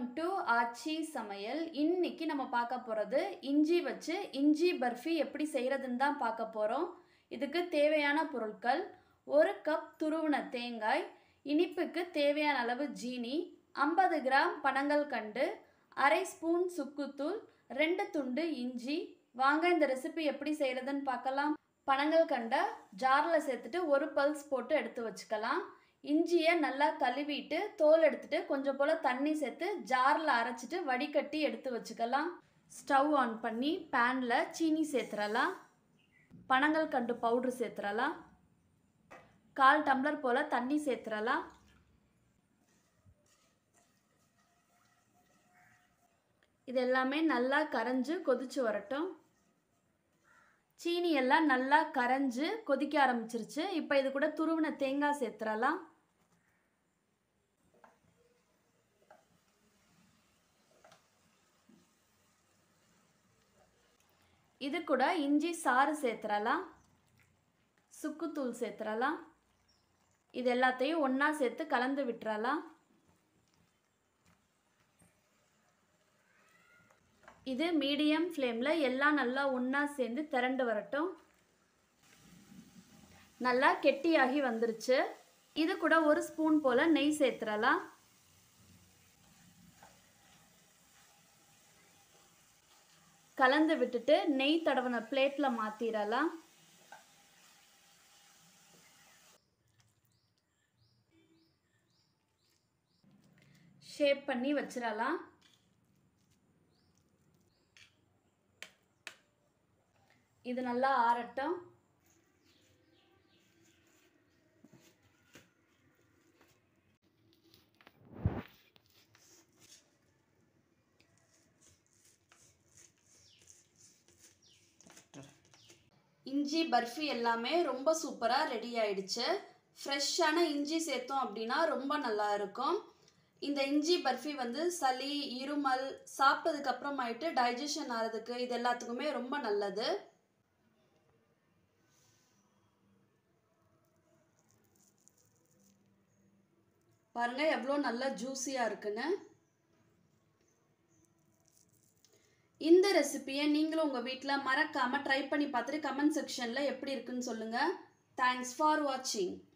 welcome to ஆச்சி சமையல் இன்னைக்கு நம்ம பார்க்க போகிறது இஞ்சி வச்சு இஞ்சி பர்ஃபி எப்படி செய்கிறதுன்னு தான் பார்க்க போகிறோம் இதுக்கு தேவையான பொருட்கள் ஒரு கப் துருவின தேங்காய் இனிப்புக்கு தேவையான அளவு ஜீனி ஐம்பது கிராம் பனங்கள் கண்டு அரை ஸ்பூன் சுக்குத்தூள் ரெண்டு துண்டு இஞ்சி வாங்க இந்த ரெசிபி எப்படி செய்கிறதுன்னு பார்க்கலாம் பனங்கள் கண்டை ஜாரில் சேர்த்துட்டு ஒரு பல்ஸ் போட்டு எடுத்து வச்சுக்கலாம் இஞ்சியை நல்லா கழுவிட்டு தோல் எடுத்துட்டு கொஞ்சம் போல் தண்ணி சேர்த்து ஜாரில் அரைச்சிட்டு வடிகட்டி எடுத்து வச்சுக்கலாம் ஸ்டவ் ஆன் பண்ணி பேனில் சீனி சேர்த்துறலாம் பனங்கள் கண்டு பவுட்ரு சேர்த்துறலாம் கால் டம்ளர் போல் தண்ணி சேர்த்துறலாம் இது எல்லாமே நல்லா கரைஞ்சு கொதிச்சு வரட்டும் சீனி எல்லாம் நல்லா கரைஞ்சு கொதிக்க ஆரம்பிச்சிருச்சு இப்போ இது கூட துருவின தேங்காய் சேர்த்துறலாம் இது கூட இஞ்சி சாறு சேர்த்துறலாம் சுக்குத்தூள் சேர்த்துறலாம் இது எல்லாத்தையும் ஒன்றா சேர்த்து கலந்து விட்டுறலாம் இது மீடியம் ஃப்ளேமில் எல்லாம் நல்லா ஒன்றா சேர்ந்து திரண்டு வரட்டும் நல்லா கெட்டியாகி வந்துருச்சு இது கூட ஒரு ஸ்பூன் போல் நெய் சேர்த்துறலாம் கலந்து விட்டுட்டு நெய் தடவின பிளேட்டில் மாற்றிடலாம் ஷேப் பண்ணி வச்சிடலாம் இது நல்லா ஆறட்டும் இஞ்சி பர்ஃபி எல்லாமே ரொம்ப சூப்பராக ரெடி ஆயிடுச்சு ஃப்ரெஷ்ஷான இஞ்சி சேர்த்தோம் அப்படின்னா ரொம்ப நல்லா இருக்கும் இந்த இஞ்சி பர்ஃபி வந்து சளி இருமல் சாப்பிட்டதுக்கு அப்புறமாயிட்டு டைஜஷன் ஆகிறதுக்கு இது எல்லாத்துக்குமே ரொம்ப நல்லது பாருங்க எவ்வளோ நல்லா ஜூஸியாக இருக்குன்னு இந்த ரெசிபியை நீங்களும் உங்கள் வீட்டில் மறக்காமல் ட்ரை பண்ணி பார்த்துட்டு கமெண்ட் செக்ஷனில் எப்படி இருக்குன்னு சொல்லுங்கள் தேங்க்ஸ் ஃபார் வாட்சிங்